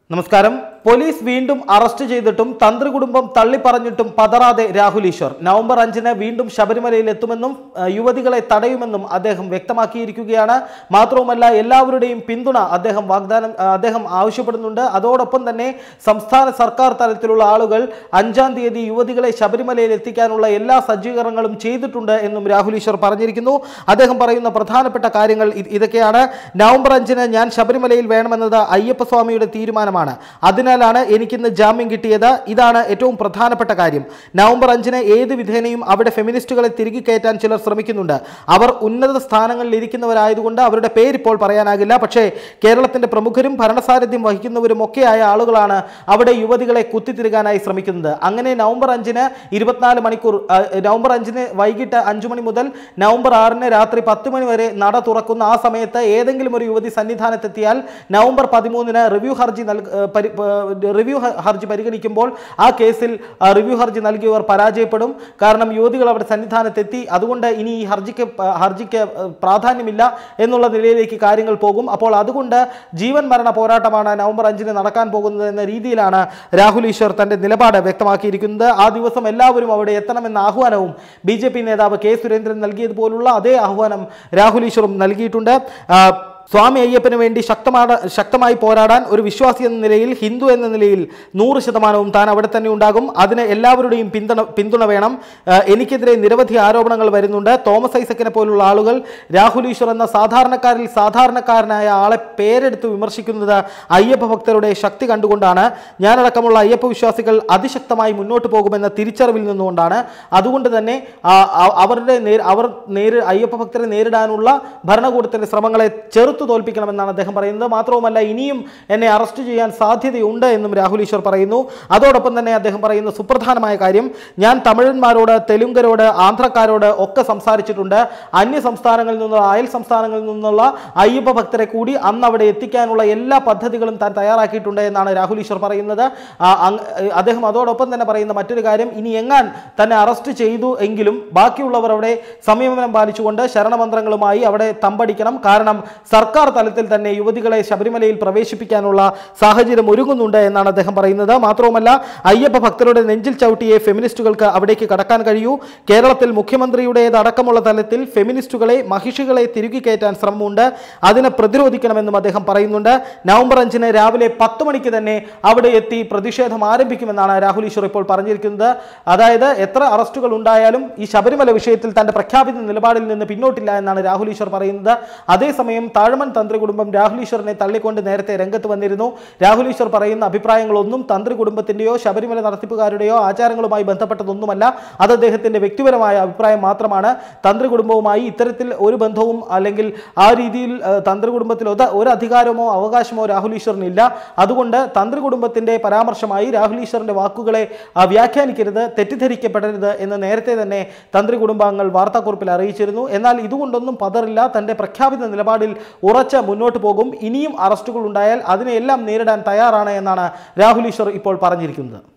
നമസ്കാരം പോലീസ് വീണ്ടും അറസ്റ്റ് ചെയ്തിട്ടും തന്ത്രി കുടുംബം തള്ളിപ്പറഞ്ഞിട്ടും പതറാതെ രാഹുൽ ഈശ്വർ നവംബർ അഞ്ചിന് വീണ്ടും ശബരിമലയിൽ എത്തുമെന്നും ആ, യുവതികളെ തടയുമെന്നും അദ്ദേഹം വ്യക്തമാക്കിയിരിക്കുകയാണ് മാത്രവുമല്ല എല്ലാവരുടെയും പിന്തുണ അദ്ദേഹം വാഗ്ദാനം ആ, അദ്ദേഹം ആവശ്യപ്പെടുന്നുണ്ട് അതോടൊപ്പം തന്നെ സംസ്ഥാന സർക്കാർ തലത്തിലുള്ള ആളുകൾ അഞ്ചാം തീയതി യുവതികളെ ശബരിമലയിൽ എത്തിക്കാനുള്ള എല്ലാ സജ്ജീകരണങ്ങളും ചെയ്തിട്ടുണ്ട് എന്നും രാഹുൽ ഈശ്വർ പറഞ്ഞിരിക്കുന്നു അദ്ദേഹം പറയുന്ന പ്രധാനപ്പെട്ട കാര്യങ്ങൾ ഇത് ഇതൊക്കെയാണ് നവംബർ അഞ്ചിന് ഞാൻ ശബരിമലയിൽ വേണമെന്നത് അയ്യപ്പസ്വാമിയുടെ തീരുമാനമാണ് അതിനാലാണ് എനിക്കിന്ന് ജാമ്യം കിട്ടിയത് ഇതാണ് ഏറ്റവും പ്രധാനപ്പെട്ട കാര്യം നവംബർ അഞ്ചിന് ഏത് വിധേനയും അവിടെ ഫെമിനിസ്റ്റുകളെ തിരികെ കയറ്റാൻ ചിലർ ശ്രമിക്കുന്നുണ്ട് അവർ ഉന്നത സ്ഥാനങ്ങളിൽ ഇരിക്കുന്നവരായതുകൊണ്ട് അവരുടെ പേരിപ്പോൾ പറയാനാകില്ല പക്ഷേ കേരളത്തിന്റെ പ്രമുഖരും ഭരണസാരഥ്യം വഹിക്കുന്നവരും ഒക്കെയായ ആളുകളാണ് അവിടെ യുവതികളെ കുത്തിത്തിരുകാനായി ശ്രമിക്കുന്നത് അങ്ങനെ നവംബർ അഞ്ചിന് ഇരുപത്തിനാല് മണിക്കൂർ ആ, നവംബർ അഞ്ചിന് വൈകിട്ട് അഞ്ചു മണി മുതൽ നവംബർ ആറിന് രാത്രി പത്ത് മണി വരെ നട തുറക്കുന്ന ആ സമയത്ത് ഏതെങ്കിലും ഒരു യുവതി സന്നിധാനത്തെത്തിയാൽ നവംബർ പതിമൂന്നിന് റിവ്യൂ ഹർജി നൽക ഏഹ് പരി- ഏഹ് റിവ്യൂ ഹ- ഹർജി പരിഗണിക്കുമ്പോൾ ആ കേസിൽ ആ, റിവ്യൂ ഹർജി നൽകിയവർ പരാജയപ്പെടും കാരണം യുവതികൾ അവിടെ സന്നിധാനത്തെത്തി അതുകൊണ്ട് ഇനി ഈ ഹർജിക്ക് പ- ഹർജിക്ക് ഏഹ് പ്രാധാന്യമില്ല എന്നുള്ള നിലയിലേക്ക് കാര്യങ്ങൾ പോകും അപ്പോൾ അതുകൊണ്ട് ജീവൻ മരണ പോരാട്ടമാണ് നവംബർ അഞ്ചിന് നടക്കാൻ പോകുന്നത് എന്ന രീതിയിലാണ് രാഹുൽ ഈശ്വർ തന്റെ നിലപാട് വ്യക്തമാക്കിയിരിക്കുന്നത് ആ ദിവസം എല്ലാവരും അവിടെ എത്തണമെന്ന ആഹ്വാനവും ബി ജെ പി നേതാവ് കെ സുരേന്ദ്രൻ നൽകിയതുപോലുള്ള അതേ ആഹ്വാനം രാഹുൽ ഈശ്വറും നൽകിയിട്ടുണ്ട് ആ, സ്വാമി അയ്യപ്പന് വേണ്ടി ശക്തമാണ് ശക്തമായി പോരാടാൻ ഒരു വിശ്വാസി എന്ന നിലയിൽ ഹിന്ദു എന്ന നിലയിൽ നൂറ് ശതമാനവും താൻ അവിടെ തന്നെ ഉണ്ടാകും അതിന് എല്ലാവരുടെയും പിന്തുണ പിന്തുണ വേണം ആ, എനിക്കെതിരെ നിരവധി ആരോപണങ്ങൾ വരുന്നുണ്ട് തോമസ് ഐസക്കിനെ പോലുള്ള ആളുകൾ രാഹുൽ ഈശ്വർ എന്ന സാധാരണക്കാരിൽ സാധാരണക്കാരനായ ആളെ പേരെടുത്ത് വിമർശിക്കുന്നത് അയ്യപ്പ ഭക്തരുടെ ശക്തി കണ്ടുകൊണ്ടാണ് ഞാനടക്കമുള്ള അയ്യപ്പ വിശ്വാസികൾ അതിശക്തമായി മുന്നോട്ട് പോകുമെന്ന തിരിച്ചറിവിൽ നിന്നുകൊണ്ടാണ് അതുകൊണ്ട് തന്നെ ആ, ആ, അവരുടെ നേർ അവർ നേരി അയ്യപ്പ ഭക്തരെ നേരിടാനുള്ള ഭരണകൂടത്തിന്റെ ശ്രമങ്ങളെ ചെറുത്തു തോൽപ്പിക്കണമെന്നാണ് അദ്ദേഹം പറയുന്നത് മാത്രവുമല്ല ഇനിയും എന്നെ അറസ്റ്റ് ചെയ്യാൻ സാധ്യതയുണ്ട് എന്നും രാഹുൽ ഈശ്വർ പറയുന്നു അതോടൊപ്പം തന്നെ അദ്ദേഹം പറയുന്ന സുപ്രധാനമായ കാര്യം ഞാൻ തമിഴന്മാരോട് തെലുങ്കരോട് ആന്ധ്രക്കാരോട് ഒക്കെ സംസാരിച്ചിട്ടുണ്ട് അന്യ സംസ്ഥാനങ്ങളിൽ നിന്നുള്ള അയൽ സംസ്ഥാനങ്ങളിൽ നിന്നുള്ള അയ്യപ്പ ഭക്തരെ കൂടി അന്ന് അവിടെ എത്തിക്കാനുള്ള എല്ലാ പദ്ധതികളും താൻ തയ്യാറാക്കിയിട്ടുണ്ട് എന്നാണ് രാഹുൽ ഈശ്വർ പറയുന്നത് ആ, അങ്- അദ്ദേഹം അതോടൊപ്പം തന്നെ പറയുന്ന മറ്റൊരു കാര്യം ഇനി എങ്ങാൻ തന്നെ അറസ്റ്റ് ചെയ്തു എങ്കിലും ബാക്കിയുള്ളവർ അവിടെ സംയമനം പാലിച്ചുകൊണ്ട് ശരണമന്ത്രങ്ങളുമായി അവിടെ തമ്പടിക്കണം കാരണം സർക്കാർ തലത്തിൽ തന്നെ യുവതികളെ ശബരിമലയിൽ പ്രവേശിപ്പിക്കാനുള്ള സാഹചര്യം ഒരുങ്ങുന്നുണ്ട് എന്നാണ് അദ്ദേഹം പറയുന്നത് മാത്രവുമല്ല അയ്യപ്പ ഭക്തരുടെ നെഞ്ചിൽ ചവിട്ടിയെ ഫെമിനിസ്റ്റുകൾക്ക് അവിടേക്ക് കടക്കാൻ കഴിയൂ കേരളത്തിൽ മുഖ്യമന്ത്രിയുടേതടക്കമുള്ള തലത്തിൽ ഫെമിനിസ്റ്റുകളെ മഹിഷികളെ തിരുകി കയറ്റാൻ ശ്രമമുണ്ട് അതിനെ പ്രതിരോധിക്കണമെന്നും അദ്ദേഹം പറയുന്നുണ്ട് നവംബർ അഞ്ചിന് രാവിലെ പത്ത് മണിക്ക് തന്നെ അവിടെ എത്തി പ്രതിഷേധം ആരംഭിക്കുമെന്നാണ് രാഹുൽ ഈശ്വർ ഇപ്പോൾ പറഞ്ഞിരിക്കുന്നത് അതായത് എത്ര അറസ്റ്റുകൾ ഉണ്ടായാലും ഈ ശബരിമല വിഷയത്തിൽ തന്റെ പ്രഖ്യാപിത നിലപാടിൽ നിന്ന് പിന്നോട്ടില്ല എന്നാണ് രാഹുൽ ഈശ്വർ പറയുന്നത് അതേസമയം താഴ്മൺ തന്ത്രി കുടുംബം രാഹുൽ ഈശ്വറിനെ തള്ളിക്കൊണ്ട് നേരത്തെ രംഗത്ത് വന്നിരുന്നു രാഹുൽ ഈശ്വർ പറയുന്ന അഭിപ്രായങ്ങളൊന്നും തന്ത്രി കുടുംബത്തിന്റെയോ ശബരിമല നടത്തിപ്പുകാരുടെയോ ആചാരങ്ങളുമായി ബന്ധപ്പെട്ടതൊന്നുമല്ല അത് അദ്ദേഹത്തിന്റെ വ്യക്തിപരമായ അഭിപ്രായം മാത്രമാണ് തന്ത്രി കുടുംബവുമായി ഇത്തരത്തിൽ ഒരു ബന്ധവും അല്ലെങ്കിൽ ആ രീതിയിൽ ആ, തന്ത്രി കുടുംബത്തിൽ ഒരു- ഒരു അധികാരമോ അവകാശമോ രാഹുൽ ഈശ്വറിന് ഇല്ല അതുകൊണ്ട് തന്ത്രി കുടുംബത്തിന്റെ പരാമർശമായി രാഹുൽ ഈശ്വറിന്റെ വാക്കുകളെ ആ, വ്യാഖ്യാനിക്കരുത് തെറ്റിദ്ധരിക്കപ്പെടരുത് എന്ന് നേരത്തെ തന്നെ തന്ത്രി കുടുംബാംഗങ്ങൾ വാർത്താക്കുറിപ്പിൽ അറിയിച്ചിരുന്നു എന്നാൽ ഇതുകൊണ്ടൊന്നും പതറില്ല തന്റെ പ്രഖ്യാപിത നിലപാടിൽ ഉറച്ച് മുന്നോട്ട് പോകും ഇനിയും അറസ്റ്റുകൾ ഉണ്ടായാൽ അതിനെയെല്ലാം നേരിടാൻ തയ്യാറാണ് എന്നാണ് രാഹുൽ ഈശ്വർ ഇപ്പോൾ പറഞ്ഞിരിക്കുന്നത്